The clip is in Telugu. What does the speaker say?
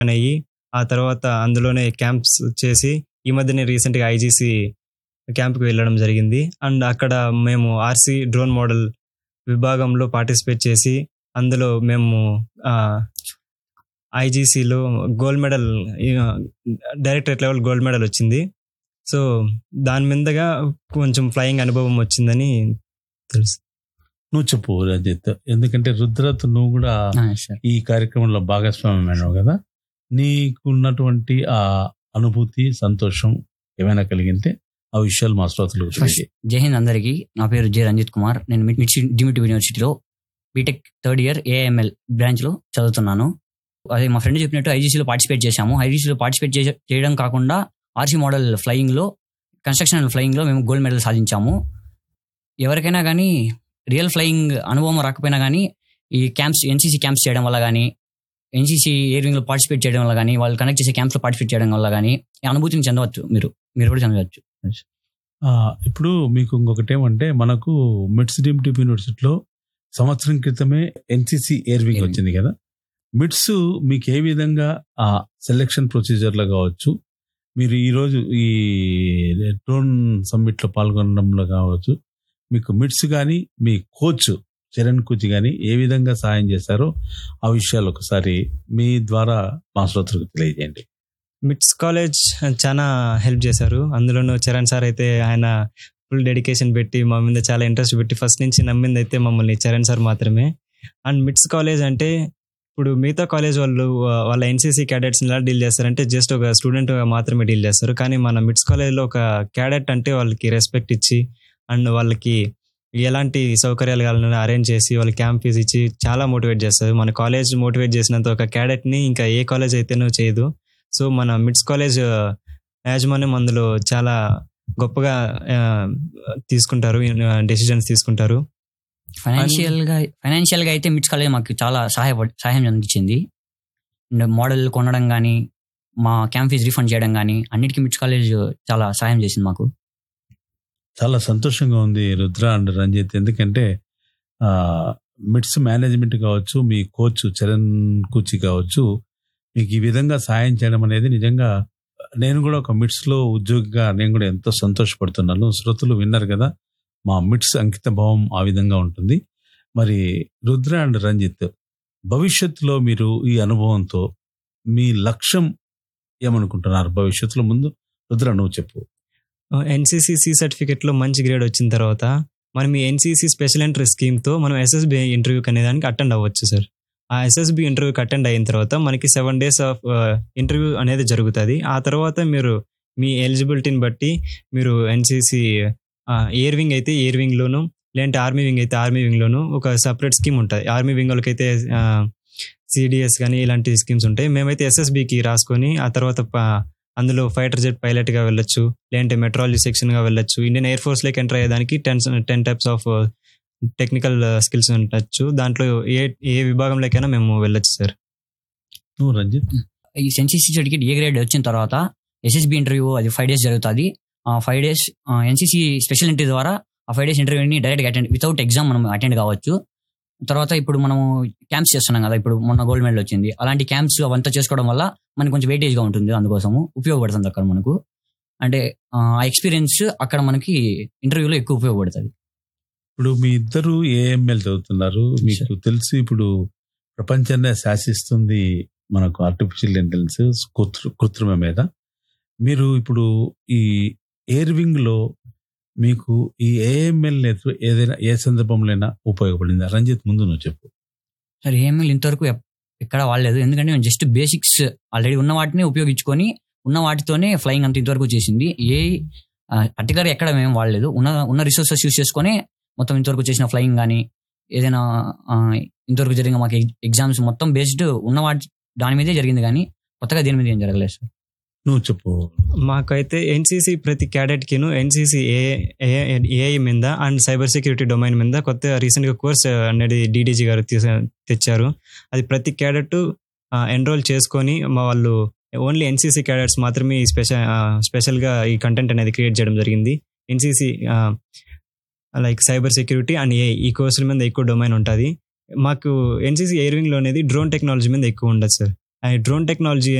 అయ్యి ఆ తర్వాత అందులోనే క్యాంప్స్ చేసి ఈ మధ్యనే రీసెంట్గా ఐజీసీ క్యాంప్కి వెళ్ళడం జరిగింది అండ్ అక్కడ మేము ఆర్సీ డ్రోన్ మోడల్ విభాగంలో పార్టిసిపేట్ చేసి అందులో మేము ఐజీసీలో gold medal directorate level gold medal వచ్చింది సో దాని మీదగా కొంచెం ఫ్లయింగ్ అనుభవం వచ్చిందని తెలుసు నువ్వు చెప్పు రజిత్ ఎందుకంటే రుద్రత్ నువ్వు కూడా సార్ ఈ కార్యక్రమంలో భాగస్వామ్యమైనవు కదా నీకున్నటువంటి ఆ అనుభూతి సంతోషం ఏమైనా కలిగింటే ఆ విషయాలు మా శ్రోతలకు తెలియజేయి. జై హింద్ అందరికీ నా పేరు జే రంజిత్ కుమార్ నేను మిడ్ డిమిట్ యూనివర్సిటీలో బీటెక్ థర్డ్ ఇయర్ ఏఎంఎల్ బ్రాంచ్లో చదువుతున్నాను అదే మా ఫ్రెండ్ చెప్పినట్టు ఐజీసీలో పార్టిసిపేట్ చేశాము ఐజీసీలో పార్టిసిపేట్ చేసే- చేయడం కాకుండా ఆర్సీ మోడల్ ఫ్లయింగ్లో కన్స్ట్రక్షన్ అండ్ ఫ్లయింగ్లో మేము గోల్డ్ మెడల్ సాధించాము ఎవరికైనా కానీ రియల్ ఫ్లయింగ్ అనుభవం రాకపోయినా కానీ ఈ క్యాంప్స్ ఎన్సీసీ క్యాంప్స్ చేయడం వల్ల కానీ ఎన్సీసీ ఎయిర్వింగ్లో పార్టిసిపేట్ చేయడం వల్ల కానీ వాళ్ళు కనెక్ట్ చేసే క్యాంప్స్లో పార్టిసిపేట్ చేయడం వల్ల కానీ ఈ అనుభూతిని చెందవచ్చు మీరు మీరు కూడా చెందవచ్చు ఆ, ఇప్పుడు మీకు ఇంకొకటి ఏమంటే మనకు మిడ్స్ డీమ్ టిప్ యూనివర్సిటీలో సంవత్సరం క్రితమే NCC air wing Air wing. వచ్చింది కదా మిడ్స్ మీకు ఏ విధంగా ఆ సెలెక్షన్ ప్రొసీజర్లో కావచ్చు మీరు ఈరోజు ఈ డ్రోన్ సమ్మిట్లో పాల్గొనడంలో కావచ్చు మీకు మిడ్స్ కానీ మీ కోచ్ చరణ్ కోచ్ కానీ ఏ విధంగా సహాయం చేశారో ఆ విషయాలు ఒకసారి మీ ద్వారా మా శ్రోతలకు తెలియజేయండి మిట్స్ కాలేజ్ చాలా హెల్ప్ చేశారు అందులోనూ చరణ్ సార్ అయితే ఆయన ఫుల్ డెడికేషన్ పెట్టి మా మీద చాలా ఇంట్రెస్ట్ పెట్టి ఫస్ట్ నుంచి నమ్మింది అయితే మమ్మల్ని చరణ్ సార్ మాత్రమే అండ్ మిట్స్ కాలేజ్ అంటే ఇప్పుడు మిగతా కాలేజ్ వాళ్ళు ఆ, వాళ్ళ ఎన్సీసీ క్యాడెట్స్ ఎలా డీల్ చేస్తారంటే జస్ట్ ఒక స్టూడెంట్ మాత్రమే డీల్ చేస్తారు కానీ మన మిట్స్ కాలేజ్లో ఒక క్యాడెట్ అంటే వాళ్ళకి రెస్పెక్ట్ ఇచ్చి అండ్ వాళ్ళకి ఎలాంటి సౌకర్యాలు కావాలని అరేంజ్ చేసి వాళ్ళకి క్యాంప్ ఫీజు ఇచ్చి చాలా మోటివేట్ చేస్తారు మన కాలేజ్ మోటివేట్ చేసినంత ఒక క్యాడెట్ని ఇంకా ఏ కాలేజ్ అయితేనూ చేయదు సో మన మిడ్స్ కాలేజ్ ఆ, యాజమాన్యం అందులో చాలా గొప్పగా ఆ, తీసుకుంటారు డెసిషన్స్ తీసుకుంటారు ఫైనాన్షియల్ గా ఫైనాన్షియల్ గా అయితే మిడ్స్ కాలేజ్ మాకు చాలా సహాయపడి సహాయం అందించింది అండ్ మోడల్ కొనడం కానీ మా క్యాంప్ ఫీజ్ రిఫండ్ చేయడం కానీ అన్నిటికీ మిడ్స్ కాలేజ్ చాలా సహాయం చేసింది మాకు చాలా సంతోషంగా ఉంది రుద్ర అండ్ రంజిత్ ఎందుకంటే ఆ, మిడ్స్ మేనేజ్మెంట్ కావచ్చు మీ కోచ్ చరణ్ కూచి కావచ్చు మీకు ఈ విధంగా సాయం చేయడం అనేది నిజంగా నేను కూడా ఒక మిడ్స్ లో ఉద్యోగిగా నేను కూడా ఎంతో సంతోషపడుతున్నాను శ్రోతలు విన్నారు కదా మా మిడ్స్ అంకిత భావం ఆ విధంగా ఉంటుంది మరి రుద్ర అండ్ రంజిత్ భవిష్యత్తులో మీరు ఈ అనుభవంతో మీ లక్ష్యం ఏమనుకుంటున్నారు భవిష్యత్తులో ముందు రుద్ర నువ్వు చెప్పు ఎన్సీసీ సి సర్టిఫికేట్లో మంచి గ్రేడ్ వచ్చిన తర్వాత మనం ఈ ఎన్సీసీ స్పెషల్ ఎంట్రీ స్కీమ్తో మనం ఎస్ఎస్బి ఇంటర్వ్యూకి అనే దానికి అటెండ్ అవ్వచ్చు సార్ ఆ ఎస్ఎస్బి ఇంటర్వ్యూకి అటెండ్ అయిన తర్వాత మనకి సెవెన్ డేస్ ఆఫ్ ఇంటర్వ్యూ అనేది జరుగుతుంది ఆ తర్వాత మీరు మీ ఎలిజిబిలిటీని బట్టి మీరు ఎన్సీసీ ఎయిర్ వింగ్ అయితే ఎయిర్ వింగ్లోను లేదంటే ఆర్మీ వింగ్ అయితే ఆర్మీ వింగ్లోను ఒక సపరేట్ స్కీమ్ ఉంటుంది ఆర్మీ వింగ్ వాళ్ళకైతే సిడిఎస్ కానీ ఇలాంటి స్కీమ్స్ ఉంటాయి మేమైతే ఎస్ఎస్బికి రాసుకొని ఆ తర్వాత ప- అందులో ఫైటర్ జెట్ పైలట్గా వెళ్ళొచ్చు లేదంటే మెట్రాలజీ సెక్షన్గా వెళ్ళొచ్చు ఇండియన్ ఎయిర్ ఫోర్స్లోకి ఎంటర్ అయ్యేదానికి ten ten types of technical skills ఉండొచ్చు దాంట్లో ఏ ఏ విభాగంలోకైనా మేము వెళ్ళొచ్చు సార్ నువ్వు రంజిత్ ఈ ఎన్సీసీ సర్టిఫికేట్ ఏ గ్రేడ్ వచ్చిన తర్వాత ఎస్ఎస్బి ఇంటర్వ్యూ అది ఫైవ్ డేస్ జరుగుతుంది ఆ five days NCC special interview ద్వారా ఆ ఫైవ్ డేస్ ఇంటర్వ్యూని డైరెక్ట్ అటెండ్ వితౌట్ ఎగ్జామ్ మనం అటెండ్ కావచ్చు తర్వాత ఇప్పుడు మనము క్యాంప్స్ చేస్తున్నాం కదా ఇప్పుడు మొన్న గోల్డ్ మెడల్ వచ్చింది అలాంటి క్యాంప్స్ అవంతా చేసుకోవడం వల్ల మనకు కొంచెం weightage గా ఉంటుంది అందుకోసము ఉపయోగపడుతుంది అక్కడ మనకు అంటే ఆ ఎక్స్పీరియన్స్ అక్కడ మనకి ఇంటర్వ్యూలో ఎక్కువ ఉపయోగపడుతుంది ఇప్పుడు మీ ఇద్దరు ఏఎంఎల్ చదువుతున్నారు మీకు తెలుసు ఇప్పుడు ప్రపంచాన్నే శాసిస్తుంది మనకు ఆర్టిఫిషియల్ ఇంటెలిజెన్స్ కృత్రి- కృత్రిమ మీద మీరు ఇప్పుడు ఈ ఎయిర్ వింగ్ లో మీకు ఈ ఏఎంఎల్ ఏదైనా ఏ సందర్భంలోనైనా ఉపయోగపడిందా రంజిత్ ముందు నువ్వు చెప్పు సరే ఏఎంఎల్ ఇంతవరకు ఎప్- ఎక్కడ వాడలేదు ఎందుకంటే మేము జస్ట్ బేసిక్స్ ఆల్రెడీ ఉన్న వాటిని ఉపయోగించుకొని ఉన్న వాటితోనే ఫ్లయింగ్ అంత ఇంతవరకు చేసింది ఏ పర్టికులర్ ఎక్కడ మేము వాడలేదు ఉన్న ఉన్న రిసోర్సెస్ యూస్ చేసుకొని మొత్తం ఇంతవరకు చేసిన ఫ్లయింగ్ కానీ ఏదైనా ఆ, ఇంతవరకు జరిగిన మాకు ఎగ్జామ్స్ మొత్తం బేస్డ్ ఉన్న వాటి దాని మీదే జరిగింది కానీ కొత్తగా దేని మీద ఏం జరగలేదు సార్ నువ్వు చెప్పు మాకైతే ఎన్సీసీ ప్రతి క్యాడెట్కిను ఎన్సీసీ ఏఐ మీద అండ్ సైబర్ సెక్యూరిటీ డొమైన్ మీద కొత్త రీసెంట్గా కోర్స్ అనేది డీడీజీ గారు తీస- తెచ్చారు అది ప్రతి క్యాడెట్ ఎన్రోల్ చేసుకొని మా వాళ్ళు ఓన్లీ ఎన్సీసీ క్యాడెట్స్ మాత్రమే ఈ స్పెషల్ స్పెషల్గా ఈ కంటెంట్ అనేది క్రియేట్ చేయడం జరిగింది NCC like cyber security and ఏ ఈ కోర్సుల మీద ఎక్కువ డొమైన్ ఉంటుంది మాకు ఎన్సీసీ ఎయిర్ వింగ్లో అనేది డ్రోన్ టెక్నాలజీ మీద ఎక్కువ ఉండదు సార్ డ్రోన్ టెక్నాలజీ